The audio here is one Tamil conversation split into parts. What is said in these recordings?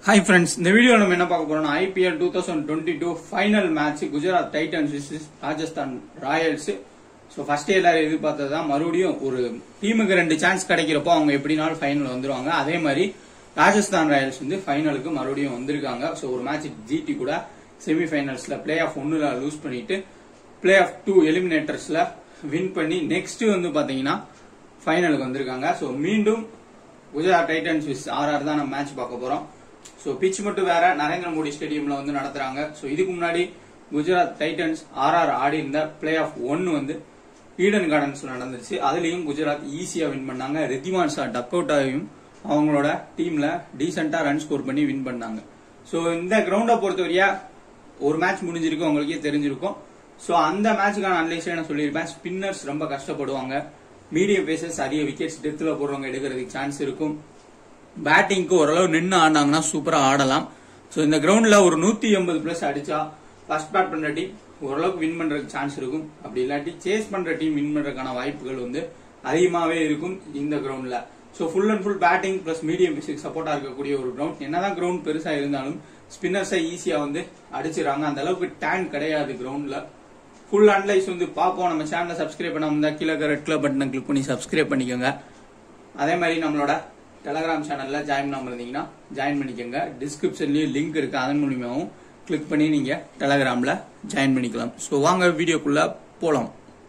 ஹாய் ஃப்ரெண்ட்ஸ் இந்த வீடியோ நம்ம என்ன பார்க்க போறோம்னா IPL two thousand twenty two final match Gujarat Titans vs Rajasthan Royals so first எல்லாரும் எதிர்பார்த்தது தான் மறுபடியும் ஒரு டீமுக்கு ரெண்டு சான்ஸ் கிடைக்கிறப்போ அவங்க எப்படினாலும் ஃபைனல் வந்துருவாங்க அதே மாதிரி ராஜஸ்தான் ராயல்ஸ் வந்து ஃபைனலுக்கு மறுபடியும் வந்திருக்காங்க ஸோ ஒரு மேட்ச் ஜிடி கூட செமி ஃபைனல்ஸ்ல பிளே ஆஃப் ஒன்னுல லூஸ் பண்ணிட்டு பிளே ஆஃப் டூ எலிமினேட்டர்ஸ்ல வின் பண்ணி நெக்ஸ்ட் வந்து பாத்தீங்கன்னா ஃபைனலுக்கு வந்திருக்காங்க ஸோ மீண்டும் குஜராத் டைட்டன்ஸ் விஸ் ஆர்ஆர் தான் நம்ம மேட்ச் பார்க்க போறோம் ஸோ பிச் மட்டும் வேற நரேந்திர மோடி ஸ்டேடியம்ல வந்து நடத்துறாங்க ஸோ இதுக்கு முன்னாடி குஜராத் டைட்டன்ஸ் ஆர்ஆர் ஆடி இருந்த பிளே ஆஃப் ஒன்னு வந்து ஈடன் கார்டன்ஸ்ல நடந்துச்சு அதுலயும் குஜராத் ஈஸியா வின் பண்ணாங்க ரித்திமான் ஷா டக் அவுட் ஆகியும் அவங்களோட டீம்ல டீசெண்டா ரன் ஸ்கோர் பண்ணி வின் பண்ணாங்க ஸோ இந்த கிரவுண்டை பொறுத்தவரையா ஒரு மேட்ச் முடிஞ்சிருக்கு உங்களுக்கே தெரிஞ்சிருக்கும் ஸோ அந்த மேட்சுக்கான அனலைஸ் என்ன சொல்லியிருப்பேன் ஸ்பின்னர்ஸ் ரொம்ப கஷ்டப்படுவாங்க மீடியம் பேசஸ் அதிக விக்கெட்ஸ் டெத்தில் போடுறவங்க எடுக்கிறதுக்கு சான்ஸ் இருக்கும் பேட்டிங்க்கு ஓரளவு நின்று ஆடினாங்கன்னா சூப்பரா ஆடலாம் ஸோ இந்த கிரவுண்ட்ல ஒரு நூத்தி எண்பது பிளஸ் அடிச்சா ஃபர்ஸ்ட் பேட் பண்ற டீம் ஓரளவுக்கு வின் பண்றதுக்கு சான்ஸ் இருக்கும் அப்படி இல்லாட்டி சேஸ் பண்ற டீம் வின் பண்றதுக்கான வாய்ப்புகள் வந்து அதிகமாவே இருக்கும் இந்த கிரவுண்ட்ல so full and full batting plus medium பிசிக் சப்போர்ட்டா இருக்கக்கூடிய ஒரு கிரவுண்ட் என்னதான் கிரவுண்ட் பெருசா இருந்தாலும் ஸ்பின்னர்ஸை ஈஸியா வந்து அடிச்சிடறாங்க அந்த அளவுக்கு டேன் கிடையாது கிரவுண்ட்ல ஃபுல் அனலைஸ் வந்து பார்ப்போம் நம்ம சேனலை சப்ஸ்கிரைப் பண்ண இருந்தா கீழே ரெட் கலர் பட்டனை கிளிக் பண்ணி சப்ஸ்கிரைப் பண்ணிக்கோங்க அதே மாதிரி நம்மளோட டெலகிராம் சேனல்ல ஜாயின் பண்ணாம இருந்தீங்கன்னா ஜாயின் பண்ணிக்கோங்க டிஸ்கிரிப்ஷன்லயும் லிங்க் இருக்கு அதன் மூலியமாவும் கிளிக் பண்ணி நீங்க டெலகிராம்ல ஜாயின் பண்ணிக்கலாம் ஸோ வாங்க வீடியோக்குள்ள போலாம்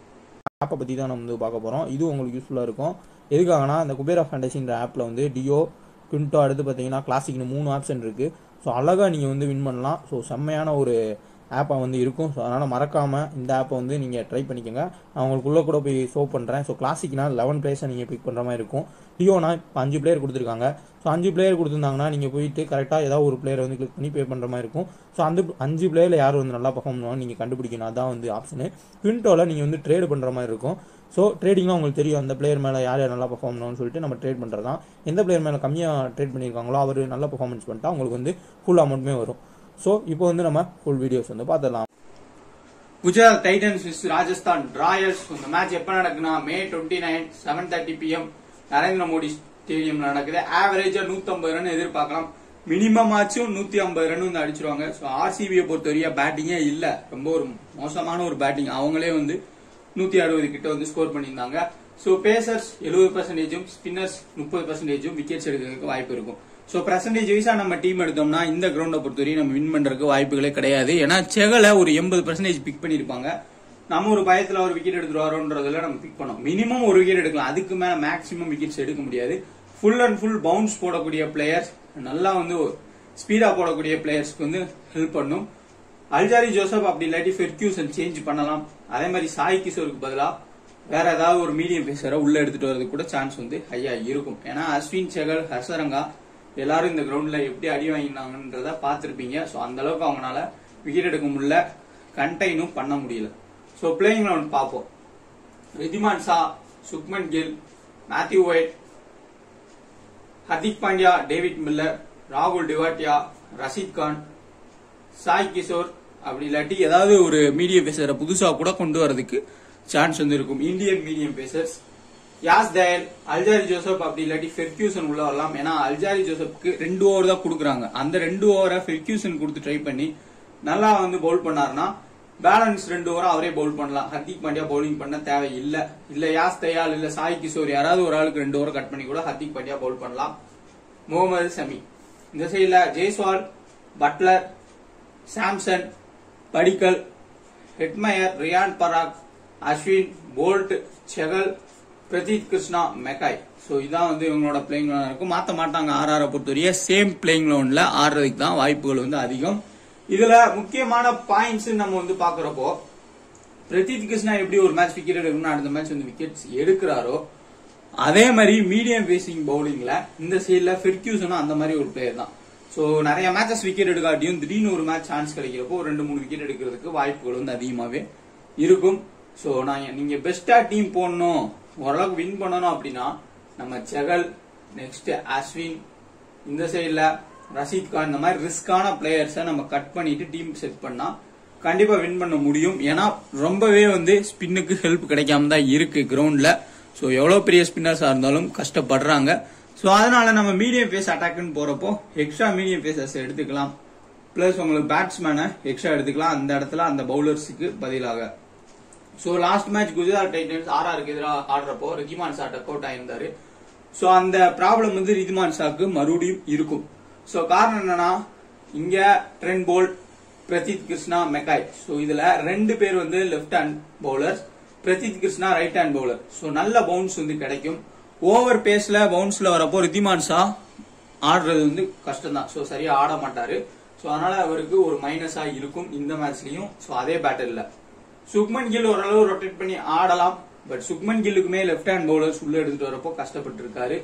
ஆப்பை பற்றி தான் நம்ம வந்து பார்க்க போகிறோம் இது உங்களுக்கு யூஸ்ஃபுல்லாக இருக்கும் எதுக்காகனா இந்த குபேரா ஃபேண்டசின்ற ஆப்பில் வந்து டியோ குவிண்டோ அடுத்து பார்த்தீங்கன்னா கிளாசிக்னு மூணு ஆப்ஷன் இருக்குது ஸோ அழகாக நீங்கள் வந்து வின் பண்ணலாம் ஸோ செம்மையான ஒரு ஆப்பாக வந்து இருக்கும் ஸோ அதனால் மறக்காமல் இந்த ஆப்பை வந்து நீங்கள் ட்ரை பண்ணிக்கோங்க நான் உங்களுக்குள்ளே கூட போய் ஷோ பண்ணுறேன் ஸோ கிளாசிக்னா லெவன் பிளேயர்ஸை நீங்கள் பிக் பண்ணுற மாதிரி இருக்கும் டியோனா இப்போ அஞ்சு பிளேயர் கொடுத்துருக்காங்க ஸோ அஞ்சு பிளேயர் கொடுத்துருந்தாங்கன்னா நீங்கள் போயிட்டு கரெக்டாக ஏதாவது ஒரு பிளேயரை வந்து கிளிக் பண்ணி பே பண்ணுற மாதிரி இருக்கும் ஸோ அந்த அஞ்சு பிளேயரில் யார் வந்து நல்லா பர்ஃபார்ம் பண்ணுவாங்க நீங்கள் கண்டுபிடிக்கணும் அதான் வந்து ஆப்ஷனு குவிண்டோவில் நீங்கள் வந்து ட்ரேடு பண்ணுற மாதிரி இருக்கும் ஸோ ட்ரேடிங்லாம் உங்களுக்கு தெரியும் அந்த பிளேயர் மேலே யார் யார் நல்லா பர்ஃபார்ம் பண்ணணும்னு சொல்லிட்டு நம்ம ட்ரேட் பண்ணுறது தான் எந்த பிளேயர் மேலே கம்மியாக ட்ரேட் பண்ணியிருக்காங்களோ அவர் நல்ல பர்ஃபார்மன்ஸ் பண்ணிட்டா உங்களுக்கு வந்து ஃபுல் அமௌண்ட்டுமே வரும் ஸோ இப்போ வந்து நம்ம ஃபுல் வீடியோஸ் வந்து பார்த்துடலாம் Gujarat Titans vs Rajasthan Royals இந்த மேட்ச் எப்ப நடக்குன்னா May twenty nine seven thirty PM Narendra Modi ஸ்டேடியம்ல நடக்குது ஆவரேஜா நூத்தி ரன் எதிர்பார்க்கலாம் மினிமம் ஆச்சும் நூத்தி ஐம்பது ரன் வந்து அடிச்சிருவாங்க ஸோ ஆர்சிபியை பொறுத்தவரையா பேட்டிங்கே இல்ல ரொம்ப ஒரு மோசமான ஒரு பேட்டிங் அவங்களே வந்து நூத்தி அறுபது கிட்ட வந்து ஸ்கோர் பண்ணியிருந்தாங்க ஸோ பேசர்ஸ் எழுபது பர்சன்டேஜும் ஸ்பின்னர்ஸ் முப்பது பர்சன்டேஜும் விக்கெட்ஸ் எடுக்கிறதுக்கு வாய்ப்பு இருக்கும் ஸோ பர்சன்டேஜ் வைஸா நம்ம டீம் எடுத்தோம்னா இந்த கிரவுண்டை பொறுத்தவரையும் நம்ம வின் பண்றதுக்கு வாய்ப்புகளே கிடையாது ஏன்னா செகல ஒரு எண்பது பர்சன்டேஜ் பிக் பண்ணிருப்பாங்க நம்ம ஒரு பயத்துல ஒரு விக்கெட் எடுத்துருவாரோன்றதுல நம்ம பிக் பண்ணோம் மினிமம் ஒரு விக்கெட் எடுக்கலாம் அதுக்கு மேல மேக்ஸிமம் விக்கெட்ஸ் எடுக்க முடியாது ஃபுல் அண்ட் ஃபுல் பவுன்ஸ் போடக்கூடிய பிளேயர்ஸ் நல்லா வந்து ஸ்பீடா போடக்கூடிய பிளேயர்ஸ்க்கு வந்து ஹெல்ப் பண்ணும் அல்ஜாரி ஜோசப் அப்படி இல்லாட்டி ஃபெர்கியூசன் சேஞ்ச் பண்ணலாம் அதே மாதிரி சாய் கிஷோருக்கு பதிலா வேற ஏதாவது ஒரு மீடியம் பேசரை உள்ள எடுத்துட்டு வரதுக்கு கூட சான்ஸ் வந்து ஹையா இருக்கும் ஏன்னா அஸ்வின் செகல் ஹர்ஷரங்கா எல்லாரும் இந்த கிரவுண்ட்ல எப்படி அடி வாங்கினாங்கன்றத பார்த்திருப்பீங்க ஸோ அந்த அளவுக்கு அவங்களால விக்கெட் எடுக்க முடியல கண்டைனும் பண்ண முடியல ஸோ பிளேயிங் லெவன் பார்ப்போம் Wriddhiman Saha Shubman Gill Matthew Wade Hardik Pandya David Miller ராகுல் டிவாட்டியா ரஷீத் கான் சாய் கிஷோர் அப்படி இல்லாட்டி ஏதாவது ஒரு மீடியம் பேசரை புதுசா கூட கொண்டு வரதுக்கு சான்ஸ் வந்து இருக்கும் Indian medium pacers Yash Dayal Alzarri Joseph அப்படி இல்லாட்டி ஃபெர்கியூசன் உள்ள வரலாம் ஏன்னா அல்ஜாரி ஜோசப்க்கு ரெண்டு ஓவர் தான் கொடுக்குறாங்க அந்த ரெண்டு ஓவரை ஃபெர்கியூசன் கொடுத்து ட்ரை பண்ணி நல்லா வந்து பவுல் பண்ணாருன்னா பேலன்ஸ் ரெண்டு ஓவர் அவரே பவுல் பண்ணலாம் ஹர்திக் பாண்டியா பவுலிங் பண்ண தேவை இல்ல இல்ல யாஸ் தயால் இல்ல சாய் கிஷோர் யாராவது ஒரு ஆளுக்கு ரெண்டு ஓவர் கட் பண்ணி கூட ஹர்திக் பாண்டியா பவுல் பண்ணலாம் முகமது சமி இந்த சைடுல Jaiswal Buttler Samson Padikkal Hetmyer Riyan Parag Ashwin Boult Chahal Prasidh Krishna McCoy so இதான் வந்து இவங்களோட பிளேயிங் லோன் இருக்கும் மாத்த மாட்டாங்க ஆர் ஆர் பொறுத்தவரைய சேம் பிளேயிங் லோன்ல ஆடுறதுக்கு தான் வாய்ப்புகள் வந்து அதிகம் இதுல முக்கியமான பாயிண்ட்ஸ் நம்ம வந்து பாக்குறப்போ பிரதீப் கிருஷ்ணா எப்படி ஒரு மேட்ச் விக்கெட் எடுக்கணும்னு அடுத்த மேட்ச் வந்து விக்கெட்ஸ் எடுக்கிறாரோ அதே மாதிரி மீடியம் பேசிங் பவுலிங்ல இந்த சைட்ல ஃபெர்கியூசனும் அந்த மாதிரி ஒரு பிளேயர் தான் சோ நிறைய மேட்சஸ் விக்கெட் எடுக்காட்டியும் திடீர்னு ஒரு மேட்ச் சான்ஸ் கிடைக்கிறப்போ ஒரு ரெண்டு மூணு விக்கெட் எடுக்கிறதுக்கு வாய்ப்புகள் வந்து அதிகமாவே இருக்கும் சோ நான் நீங்க பெஸ்டா டீம் போடணும் ஓரளவுக்கு வின் பண்ணணும் அப்படின்னா நம்ம செகல் நெக்ஸ்ட் அஸ்வின் இந்த சைடுல ரஷீத் கான் இந்த மாதிரி ரிஸ்கான பிளேயர்ஸை நம்ம கட் பண்ணிட்டு டீம் செட் பண்ணா கண்டிப்பா வின் பண்ண முடியும் ஏன்னா ரொம்பவே வந்து ஸ்பின்னுக்கு ஹெல்ப் கிடைக்காம தான் இருக்கு கிரவுண்ட்ல ஸோ எவ்வளோ பெரிய ஸ்பின்னர்ஸாக இருந்தாலும் கஷ்டப்படுறாங்க ஸோ அதனால நம்ம மீடியம் பேஸ் அட்டாக்னு போறப்போ எக்ஸ்ட்ரா மீடியம் பேசஸ் எடுத்துக்கலாம் பிளஸ் உங்களுக்கு பேட்ஸ்மேனை எக்ஸ்ட்ரா எடுத்துக்கலாம் அந்த இடத்துல அந்த பவுலர்ஸுக்கு பதிலாக so last match Gujarat Titans ஆர்ஆருக்கு எதிராக ஆடுறப்போ ரிதிமான் ஷா டக் அவுட் ஆயிருந்தாரு ஸோ அந்த ப்ராப்ளம் வந்து ரிதிமான் ஷாக்கு மறுபடியும் இருக்கும் ஸோ காரணம் என்னன்னா இங்க Trent Boult Prasidh Krishna McCoy so இதுல ரெண்டு பேர் வந்து left hand bowlers Prasidh Krishna right hand bowler so நல்ல பவுன்ஸ் வந்து கிடைக்கும் ஓவர் பேஸ்ல பவுன்ஸ்ல வரப்போ ரிதிமான் ஷா ஆடுறது வந்து கஷ்டம் தான் ஸோ சரியா ஆட மாட்டாரு ஸோ அதனால அவருக்கு ஒரு மைனஸா இருக்கும் இந்த மேட்ச்லயும் ஸோ அதே பேட்டில்ல சுக்மன் கில் ஓரளவு ரொட்டேட் பண்ணி ஆடலாம் பட் சுக்மன் கில்லுக்குமே லெஃப்ட் ஹேண்ட் பவுலர்ஸ் உள்ள எடுத்துட்டு வரப்போ கஷ்டப்பட்டு இருக்காரு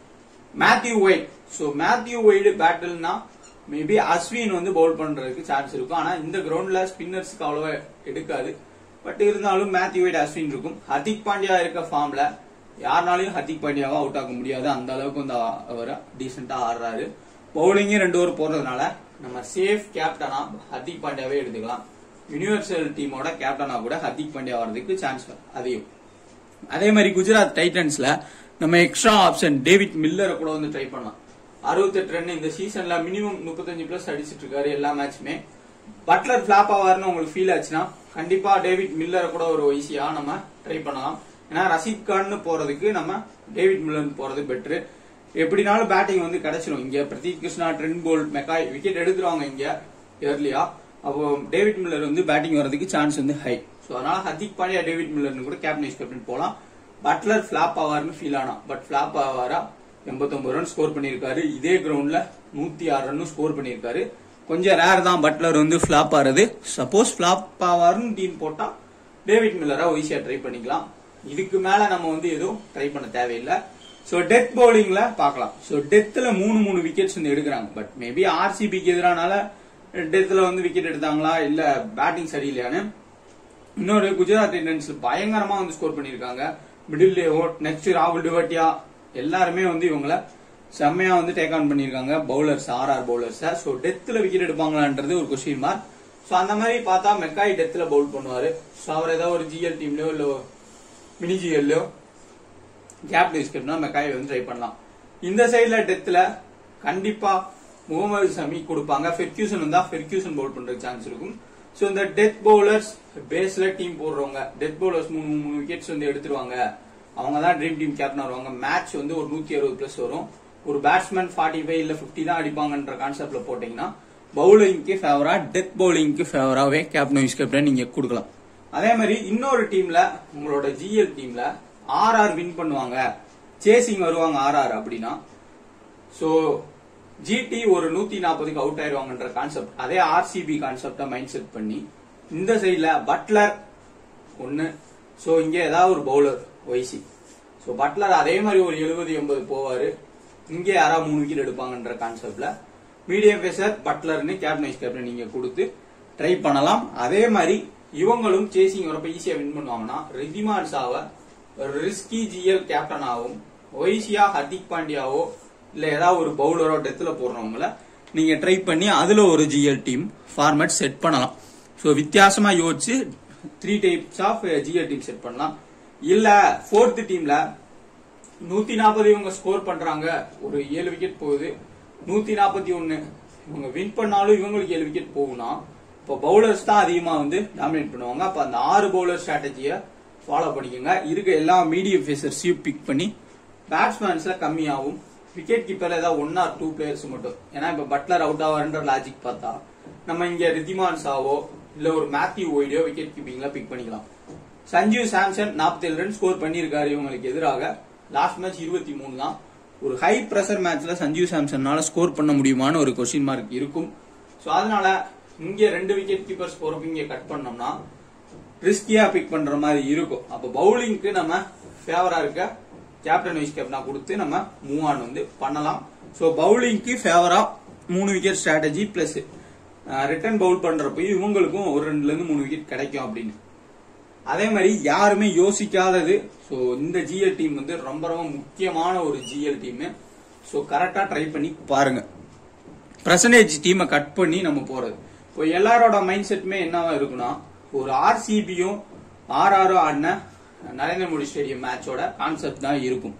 Matthew Wade so Matthew Wade பேட்டில்னா மேபி அஸ்வின் வந்து பவுல் பண்றதுக்கு சான்ஸ் இருக்கும் ஆனா இந்த கிரவுண்ட்ல ஸ்பின்னர்ஸ்க்கு அவ்வளவா எடுக்காது பட் இருந்தாலும் மேத்யூ ஒயிட் அஸ்வின் இருக்கும் ஹர்திக் பாண்டியா இருக்க ஃபார்ம்ல யாருனாலையும் ஹர்திக் பாண்டியாவை அவுட் ஆக முடியாது அந்த அளவுக்கு வந்து அவர் டீசெண்டா ஆடுறாரு பவுலிங்கே ரெண்டு ஓவர் போடுறதுனால நம்ம சேஃப் கேப்டனா ஹர்திக் பாண்டியாவே எடுத்துக்கலாம் யூனிவர்சல் டீமோட கேப்டனா கூட ஹர்திக் பாண்டியா வர்றதுக்கு சான்ஸ் அதிகம் அதே மாதிரி குஜராத் டைட்டன்ஸ்ல நம்ம எக்ஸ்ட்ரா ஆப்ஷன் டேவிட் மில்லரை கூட வந்து ட்ரை பண்ணலாம் அறுபத்தெட்டு ரன் இந்த சீசன்ல மினிமம் முப்பத்தஞ்சு பிளஸ் அடிச்சிட்டு இருக்காரு எல்லா மேட்சுமே பட்லர் பிளாப் ஆவாருன்னு உங்களுக்கு ஃபீல் ஆச்சுன்னா கண்டிப்பா டேவிட் மில்லரை கூட ஒரு ஈஸியா நம்ம ட்ரை பண்ணலாம் ஏன்னா ரஷீத் கான்னு போறதுக்கு நம்ம டேவிட் மில்லர் போறது பெட்ரு எப்படினாலும் பேட்டிங் வந்து கிடைச்சிரும் இங்க Prasidh Krishna Trent Boult McCoy wicket எடுத்துருவாங்க இங்க ஏர்லியா அப்போ டேவிட் மில்லர் வந்து பேட்டிங் வர்றதுக்கு சான்ஸ் வந்து ஹை ஸோ அதனால ஹர்திக் பாண்டியா டேவிட் மில்லர்னு கூட கேப்டன் வைஸ் கேப்டன் போலாம் பட்லர் ஃபிளாப் ஆவார்னு ஃபீல் ஆனா பட் ஃபிளாப் ஆவாரா எண்பத்தொன்பது ரன் ஸ்கோர் பண்ணியிருக்காரு இதே கிரவுண்ட்ல நூத்தி ஆறு ரன் ஸ்கோர் பண்ணியிருக்காரு கொஞ்சம் ரேர் தான் பட்லர் வந்து ஃபிளாப் ஆறது சப்போஸ் ஃபிளாப் ஆவார்னு டீம் போட்டா டேவிட் மில்லரா ஈஸியா ட்ரை பண்ணிக்கலாம் இதுக்கு மேல நம்ம வந்து எதுவும் ட்ரை பண்ண தேவையில்லை சோ டெத் பவுலிங்ல பார்க்கலாம் சோ டெத்ல மூணு மூணு விக்கெட்ஸ் வந்து எடுக்கிறாங்க பட் மேபி ஆர்சிபிக்கு எதிரானால டெத்ல வந்து விக்கெட் எடுத்தாங்களா இல்ல பேட்டிங் சரியில்லையான்னு இன்னொரு குஜராத் டைட்டன்ஸ் பயங்கரமா வந்து ஸ்கோர் பண்ணிருக்காங்க மிடில் நெக்ஸ்ட் ராகுல் டிவட்டியா எல்லாருமே வந்து இவங்கள செம்மையா வந்து டேக் ஆன் பண்ணிருக்காங்க bowlers R R bowlers so டெத்ல விக்கெட் எடுப்பாங்களான்றது ஒரு கொஸ்டின் மார்க் சோ அந்த மாதிரி பார்த்தா மெக்காய் டெத்ல பவுல் பண்ணுவாரு சோ அவர் ஏதாவது ஒரு ஜிஎல் டீம்லயோ இல்ல மினி ஜிஎல்லயோ கேப் டிஸ்கட்னா மெக்காய் வந்து ட்ரை பண்ணலாம் இந்த சைடுல டெத்ல கண்டிப்பா முகமது சமி கொடுப்பாங்க ஃபெர்க்யூசன் வந்தா ஃபெர்க்யூசன் பவுல் பண்றதுக்கு சான்ஸ் இருக்கும் சோ இந்த டெத் பவுலர்ஸ் பேஸ்ல டீம் போடுறவங்க டெத் பவுலர்ஸ் மூணு மூணு விக்கெட்ஸ் வந்து எடுத்துருவாங்க அவங்க தான் ட்ரீம் டீம் கேப்டன் வருவாங்க மேட்ச் வந்து ஒரு நூத்தி அறுபது பிளஸ் வரும் ஒரு பேட்ஸ்மேன் ஃபார்ட்டி ஃபைவ் இல்ல பிப்டி தான் அடிப்பாங்கன்ற கான்செப்ட்ல போட்டீங்கன்னா பவுலிங்க்கு ஃபேவரா டெத் பவுலிங்க்கு ஃபேவராவே கேப்டன் வைஸ் கேப்டன் நீங்க கொடுக்கலாம் அதே மாதிரி இன்னொரு டீம்ல உங்களோட ஜிஎல் டீம்ல ஆர் ஆர் வின் பண்ணுவாங்க சேசிங் வருவாங்க ஆர் ஆர் அப்படின்னா சோ ஜிடி ஒரு நூத்தி நாற்பதுக்கு அவுட் ஆயிருவாங்கன்ற கான்செப்ட் அதே ஆர்சிபி கான்செப்டா மைண்ட் செட் பண்ணி இந்த சைடுல பட்லர் ஒன்னு சோ இங்க ஏதாவது ஒரு பவுலர் ஒய்சி சோ பட்லர் அதே மாதிரி ஒரு எழுபது எண்பது போவாரு இங்க யாரா மூணு விக்கெட் எடுப்பாங்கன்ற கான்செப்ட்ல மீடியம் பேசர் பட்லர்னு கேப்டன் வைஸ் கேப்டன் நீங்க கொடுத்து ட்ரை பண்ணலாம் அதே மாதிரி இவங்களும் சேசிங் வரப்ப ஈஸியா வின் பண்ணுவாங்கன்னா ரிதிமான் ஷாவை ரிஸ்கி ஜிஎல் கேப்டனாகவும் ஒய்சியா ஹர்திக் பாண்டியாவோ இல்ல ஏதாவது ஒரு பவுலரோ டெத்ல போடுறவங்கள நீங்க ட்ரை பண்ணி அதுல ஒரு ஜிஎல் டீம் ஃபார்மேட் செட் பண்ணலாம் சோ வித்தியாசமா யோசிச்சு three types of GL team set பண்ணலாம் இல்ல ஃபோர்த் டீம்ல நூத்தி நாற்பது இவங்க ஸ்கோர் பண்றாங்க ஒரு ஏழு விக்கெட் போகுது நூத்தி நாற்பத்தி ஒன்னு இவங்க வின் பண்ணாலும் இவங்களுக்கு ஏழு விக்கெட் போகும்னா இப்போ பவுலர்ஸ் தான் அதிகமா வந்து டாமினேட் பண்ணுவாங்க அப்ப அந்த ஆறு பவுலர் ஸ்ட்ராட்டஜியை ஃபாலோ பண்ணிக்கோங்க இருக்க எல்லா மீடியம் ஃபேசர்ஸையும் பிக் பண்ணி பேட்ஸ்மேன்ஸ்ல கம்மியாகும் விக்கெட் கீப்பர்ல ஏதாவது ஒன் ஆர் டூ பிளேயர்ஸ் மட்டும் ஏன்னா இப்ப பட்லர் அவுட் ஆவார்ன்ற லாஜிக் பார்த்தா நம்ம இங்க ரித்திமான் சாவோ இல்ல ஒரு மேத்யூ ஓய்டியோ விக்கெட் கீப்பிங்ல பிக் பண்ணிக்கலாம் சஞ்சீவ் சாம்சன் 47 ரன் ஸ்கோர் பண்ணியிருக்காரு இவங்களுக்கு எதிராக லாஸ்ட் மேட்ச் இருபத்தி மூணு தான் ஒரு ஹை பிரஷர் மேட்ச்ல சஞ்சீவ் சாம்சன்னால ஸ்கோர் பண்ண முடியுமான்னு ஒரு கொஸ்டின் மார்க் இருக்கும் சோ அதனால இங்க ரெண்டு விக்கெட் கீப்பர்ஸ் போறப்ப இங்க கட் பண்ணோம்னா ரிஸ்கியா பிக் பண்ற மாதிரி இருக்கும் அப்ப பவுலிங்க்கு நம்ம ஃபேவரா இருக்க கேப்டன் வைஸ் கேப்டனா கொடுத்து நம்ம மூவ் ஆன் வந்து பண்ணலாம் சோ பவுலிங்க்கு ஃபேவரா மூணு wicket strategy plus return bowl பண்றப்ப இவங்களுக்கும் ஒரு ரெண்டுல இருந்து மூணு விக்கெட் கிடைக்கும் அப்படின்னு அதே மாதிரி யாருமே யோசிக்காதது சோ இந்த ஜிஎல் டீம் வந்து ரொம்ப ரொம்ப முக்கியமான ஒரு ஜிஎல் டீம் சோ கரெக்டா ட்ரை பண்ணி பாருங்க பர்சன்டேஜ் டீமை கட் பண்ணி நம்ம போறது இப்போ எல்லாரோட மைண்ட் செட்டுமே என்னவா இருக்குன்னா ஒரு ஆர்சிபியும் ஆர்ஆரும் ஆடின நரேந்திர மோடி ஸ்டேடியம் மேட்சோட கான்செப்ட் தான் இருக்கும்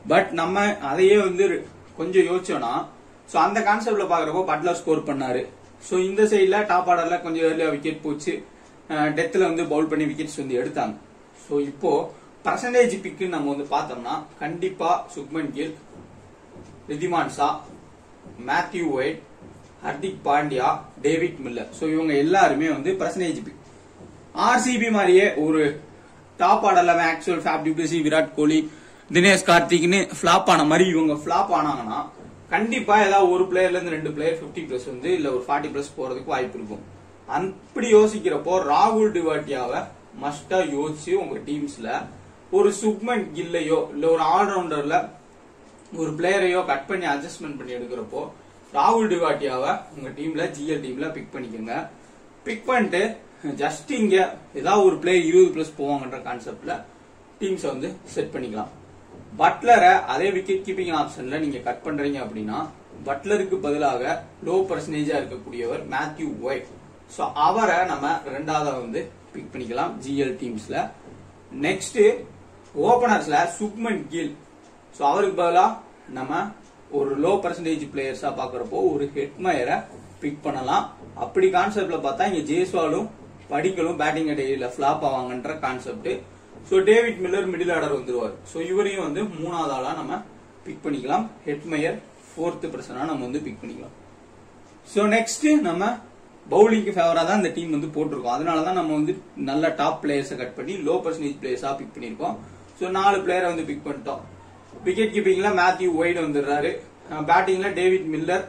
பட் நம்ம அதையே வந்து கொஞ்சம் யோசிச்சோம்னா சோ அந்த கான்செப்ட்ல பாக்குறப்போ பட்லர் ஸ்கோர் பண்ணாரு சோ இந்த சைடுல டாப் ஆர்டர்ல கொஞ்சம் ஏர்லியா விக்கெட் போச்சு டெத்ல வந்து பவுல் பண்ணி விக்கெட்ஸ் வந்து எடுத்தாங்க சோ இப்போ பர்சன்டேஜ் பிக்குன்னு நம்ம வந்து பார்த்தோம்னா கண்டிப்பா Shubman Gill Wriddhiman Saha Matthew Wade Hardik Pandya David Miller so இவங்க எல்லாருமே வந்து பர்சன்டேஜ் பிக் ஆர்சிபி மாதிரியே ஒரு டாப் ஆர்டர்ல ஆக்சுவல் ஃபேப் டிபிசி விராட் கோலி தினேஷ் கார்த்திக்னு ஃபிளாப் ஆன மாதிரி இவங்க ஃபிளாப் ஆனாங்கன்னா கண்டிப்பா ஏதாவது ஒரு பிளேயர்ல இருந்து ரெண்டு பிளேயர் 50 பிளஸ் வந்து இல்ல ஒரு 40 பிளஸ் போறதுக்கு வாய்ப்பு இருக்கும் அப்படி யோசிக்கிறப்போ ராகுல் டிவாட்டியாவை மஸ்டா யோசிச்சு உங்க டீம்ஸ்ல ஒரு சுக்மன் கில்லையோ இல்ல ஒரு ஆல்ரவுண்டர்ல ஒரு பிளேயரையோ கட் பண்ணி அட்ஜஸ்ட்மெண்ட் பண்ணி எடுக்கிறப்போ ராகுல் டிவாட்டியாவை உங்க டீம்ல ஜிஎல் டீம்ல பிக் பண்ணிக்கோங்க பிக் பண்ணிட்டு ஜஸ்ட் இங்க ஏதாவது ஒரு பிளேயர் இருபது பிளஸ் போவாங்கன்ற கான்செப்ட்ல டீம்ஸ் வந்து செட் பண்ணிக்கலாம் பட்லரை அதே விக்கெட் கீப்பிங் ஆப்ஷன்ல நீங்க கட் பண்றீங்க அப்படின்னா பட்லருக்கு பதிலாக லோ பர்சன்டேஜா இருக்கக்கூடியவர் மேத்யூ ஒயிட் சோ அவரை நம்ம ரெண்டாவதா வந்து பிக் பண்ணிக்கலாம் ஜிஎல் டீம்ஸ்ல நெக்ஸ்ட் ஓபனர்ஸ்ல சுக்மன் கில் சோ அவருக்கு பதிலா நம்ம ஒரு லோ பர்சன்டேஜ் பிளேயர்ஸா பாக்குறப்போ ஒரு ஹெட்மயரை பிக் பண்ணலாம் அப்படி கான்செப்ட்ல பார்த்தா இங்க ஜேஸ்வாலும் படிக்கலும் பேட்டிங் அடையில ஃபிளாப் ஆவாங்கன்ற concept so David Miller middle order வந்துருவார் சோ இவரையும் வந்து மூணாவது ஆளா நம்ம பிக் பண்ணிக்கலாம் ஹெட்மயர் ஃபோர்த் பர்சனா நம்ம வந்து பிக் பண்ணிக்கலாம் சோ நெக்ஸ்ட் நம்ம பவுலிங்க்கு ஃபேவரா தான் இந்த டீம் வந்து போட்டிருக்கோம் அதனால தான் நம்ம வந்து நல்ல டாப் பிளேயர்ஸை கட் பண்ணி லோ பர்சன்டேஜ் பிளேயர்ஸா பிக் பண்ணிருக்கோம் சோ நாலு பிளேயரை வந்து பிக் பண்ணிட்டோம் விக்கெட் கீப்பிங்ல மேத்யூ ஒய்டு வந்துடுறாரு பேட்டிங்ல டேவிட் மில்லர்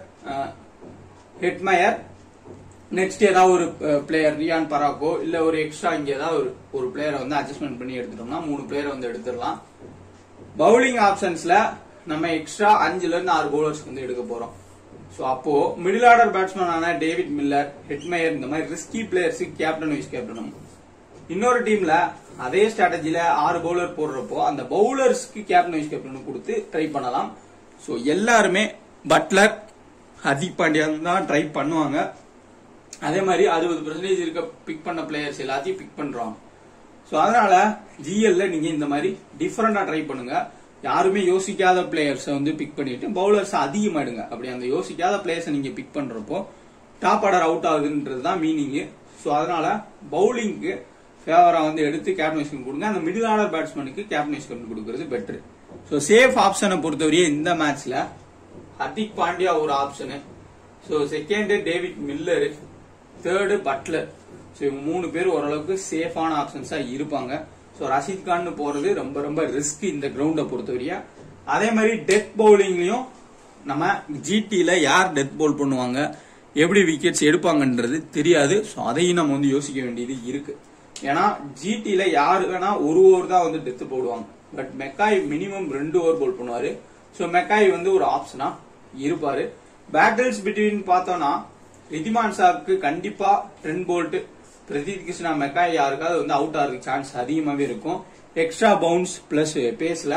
ஹெட்மயர் நெக்ஸ்ட் ஏதாவது ஒரு பிளேயர் ரியான் பராக்கோ இல்ல ஒரு எக்ஸ்ட்ரா இங்க ஏதாவது ஒரு ஒரு பிளேயரை வந்து அட்ஜஸ்ட்மெண்ட் பண்ணி எடுத்துட்டோம்னா மூணு பிளேயரை வந்து எடுத்துடலாம் பவுலிங் ஆப்ஷன்ஸ்ல நம்ம எக்ஸ்ட்ரா அஞ்சுல இருந்து ஆறு பவுலர்ஸ் வந்து எடுக்க போறோம் சோ அப்போ மிடில் ஆர்டர் பேட்ஸ்மேனான டேவிட் மில்லர் ஹெட்மயர் இந்த மாதிரி ரிஸ்கி பிளேயர்ஸுக்கு கேப்டன் வைஸ் கேப்டனும் இன்னொரு டீம்ல அதே ஸ்ட்ராட்டஜில ஆறு பவுலர் போடுறப்போ அந்த பவுலர்ஸ்க்கு கேப்டன் வைஸ் கேப்டன் கொடுத்து ட்ரை பண்ணலாம் சோ எல்லாருமே பட்லர் ஹர்திக் பாண்டியா தான் ட்ரை பண்ணுவாங்க அதே மாதிரி அறுபது பெர்சன்டேஜ் இருக்க பிக் பண்ண பிளேயர்ஸ் எல்லாத்தையும் பிக் பண்றாங்க சோ அதனால ஜிஎல்ல நீங்க இந்த மாதிரி டிஃபரெண்டா ட்ரை பண்ணுங்க யாருமே யோசிக்காத பிளேயர்ஸை வந்து பிக் பண்ணிட்டு பவுலர்ஸ் அதிகமாயிடுங்க அப்படி அந்த யோசிக்காத பிளேயர்ஸை நீங்க பிக் பண்றப்போ டாப் ஆர்டர் அவுட் ஆகுதுன்றது தான் மீனிங் சோ அதனால பவுலிங்க்கு ஃபேவரா வந்து எடுத்து கேப்டன் கொடுங்க அந்த மிடில் ஆர்டர் பேட்ஸ்மேனுக்கு கேப்டன் கொடுக்கறது பெட்டர் சோ சேஃப் ஆப்ஷனை பொறுத்தவரையே இந்த மேட்ச்ல ஹர்திக் பாண்டியா ஒரு option so second David Miller third Buttler so இவங்க மூணு பேர் ஓரளவுக்கு சேஃபான ஆப்ஷன்ஸா இருப்பாங்க ஸோ ரஷீத் கான் போறது ரொம்ப ரொம்ப ரிஸ்க் இந்த கிரவுண்டை பொறுத்தவரையா அதே மாதிரி டெத் பவுலிங்லயும் நம்ம ஜிடில யார் டெத் பவுல் பண்ணுவாங்க எப்படி விக்கெட்ஸ் எடுப்பாங்கன்றது தெரியாது ஸோ அதையும் நம்ம வந்து யோசிக்க வேண்டியது இருக்கு ஏன்னா ஜிடில யாரு வேணா ஒரு ஓவர் தான் வந்து டெத் போடுவாங்க பட் மெக்காய் மினிமம் ரெண்டு ஓவர் போல் பண்ணுவாரு ஸோ மெக்காய் வந்து ஒரு ஆப்ஷனா இருப்பாரு பேட்டில்ஸ் பிட்வீன் பார்த்தோம்னா ரிதிமான் ஷாக்கு கண்டிப்பா Trent Boult Prasidh Krishna McCoy யாருக்காவது வந்து அவுட் ஆகிறதுக்கு சான்ஸ் அதிகமாவே இருக்கும் எக்ஸ்ட்ரா பவுன்ஸ் பிளஸ் பேஸ்ல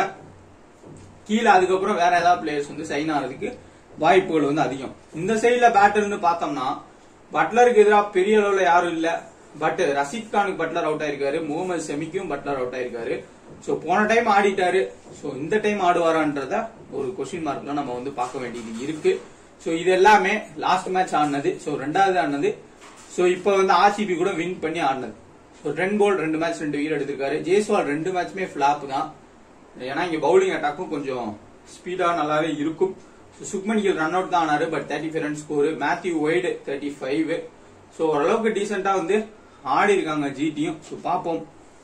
கீழே அதுக்கப்புறம் வேற ஏதாவது பிளேயர்ஸ் வந்து சைன் ஆகிறதுக்கு வாய்ப்புகள் வந்து அதிகம் இந்த சைடுல பேட்டர்னு பார்த்தோம்னா பட்லருக்கு எதிராக பெரிய அளவுல யாரும் இல்ல பட் ரஷீத் கானுக்கு பட்லர் அவுட் ஆயிருக்காரு முகமது செமிக்கும் பட்லர் அவுட் ஆயிருக்காரு சோ போன டைம் ஆடிட்டாரு சோ இந்த டைம் ஆடுவாரான்றத ஒரு கொஸ்டின் மார்க்ல நம்ம வந்து பார்க்க வேண்டியது இருக்கு சோ இது எல்லாமே லாஸ்ட் மேட்ச் ஆடினது சோ ரெண்டாவது ஆடினது சோ இப்போ வந்து ஆர்சிபி கூட வின் பண்ணி ஆடினது ஸோ ரெண்டு போல் ரெண்டு மேட்ச் ரெண்டு வீர் எடுத்திருக்காரு ஜெய்ஸ்வால் ரெண்டு மேட்ச்மே ஃபிளாப் தான் ஏன்னா இங்க பவுலிங் அட்டாக்கும் கொஞ்சம் ஸ்பீடா நல்லாவே இருக்கும் So, Shubman Gill run out தான் ஆனாரு but thirty five run score Matthew Wade thirty five so ஓரளவுக்கு டீசெண்டா வந்து ஆடி இருக்காங்க ஜிடியும் ஸோ பார்ப்போம்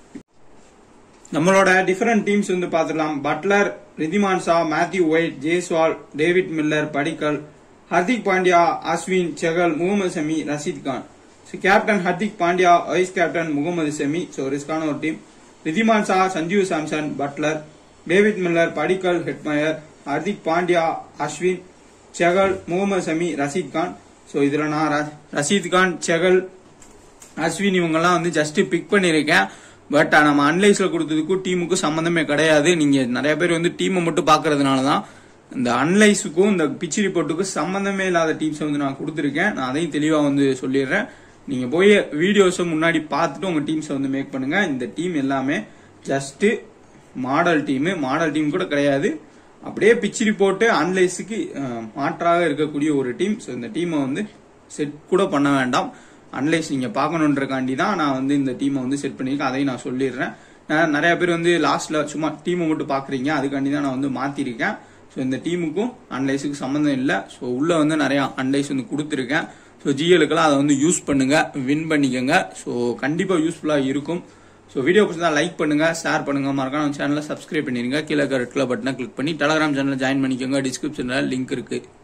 நம்மளோட டிஃபரெண்ட் டீம்ஸ் வந்து பார்த்துக்கலாம் Buttler Wriddhiman Saha Matthew Wade Jaiswal David Miller Padikkal Hardik Pandya Ashwin Chahal Mohammed Shami Rashid Khan so captain Hardik Pandya vice captain Mohammed Shami so ரிஸ்கான ஒரு team Wriddhiman Saha Sanjeev Samson Buttler David Miller Padikkal Hetmyer Hardik Pandya Ashwin Chahal Mohammed Shami Rashid Khan so இதுல நான் ர- ரஷீத் கான் செகல் அஸ்வின் இவங்கெல்லாம் வந்து ஜஸ்ட் பிக் பண்ணியிருக்கேன் பட் நம்ம அன்லைஸ்ல கொடுத்ததுக்கும் டீமுக்கும் சம்பந்தமே கிடையாது நீங்க நிறைய பேர் வந்து டீமை மட்டும் பாக்குறதுனால தான் இந்த அன்லைஸுக்கும் இந்த பிச் ரிப்போர்ட்டுக்கும் சம்பந்தமே இல்லாத டீம்ஸை வந்து நான் கொடுத்துருக்கேன் நான் அதையும் தெளிவா வந்து சொல்லிடுறேன் நீங்க போய் வீடியோஸை முன்னாடி பார்த்துட்டு உங்க டீம்ஸை வந்து மேக் பண்ணுங்க இந்த டீம் எல்லாமே just model team model team கூட கிடையாது அப்படியே பிச்சிரி போட்டு அனலைஸுக்கு மாற்றாக இருக்கக்கூடிய ஒரு டீம் ஸோ இந்த டீமை வந்து செட் கூட பண்ண வேண்டாம் அனலைஸ் நீங்க பார்க்கணுன்றக்காண்டி தான் நான் வந்து இந்த டீமை வந்து செட் பண்ணியிருக்கேன் அதையும் நான் சொல்லிடுறேன் நான் நிறைய பேர் வந்து லாஸ்ட்ல சும்மா டீமை மட்டும் பாக்குறீங்க அதுக்காண்டி தான் நான் வந்து மாத்திருக்கேன் ஸோ இந்த டீமுக்கும் அனலைஸுக்கும் சம்மந்தம் இல்லை ஸோ உள்ள வந்து நிறைய அனலைஸ் வந்து கொடுத்துருக்கேன் ஸோ ஜிஎலுக்கெல்லாம் அதை வந்து யூஸ் பண்ணுங்க வின் பண்ணிக்கோங்க ஸோ கண்டிப்பா யூஸ்ஃபுல்லா இருக்கும் ஸோ வீடியோ பிடிச்சா லைக் பண்ணுங்க ஷேர் பண்ணுங்க மறக்காம சேனலை சப்ஸ்கிரைப் பண்ணிருங்க கீழே ரெட் கலர் பட்டனை கிளிக் பண்ணி டெலகிராம் சேனல் ஜாயின் பண்ணிக்கோங்க டிஸ்கிரிப்ஷன்ல லிங்க் இருக்கு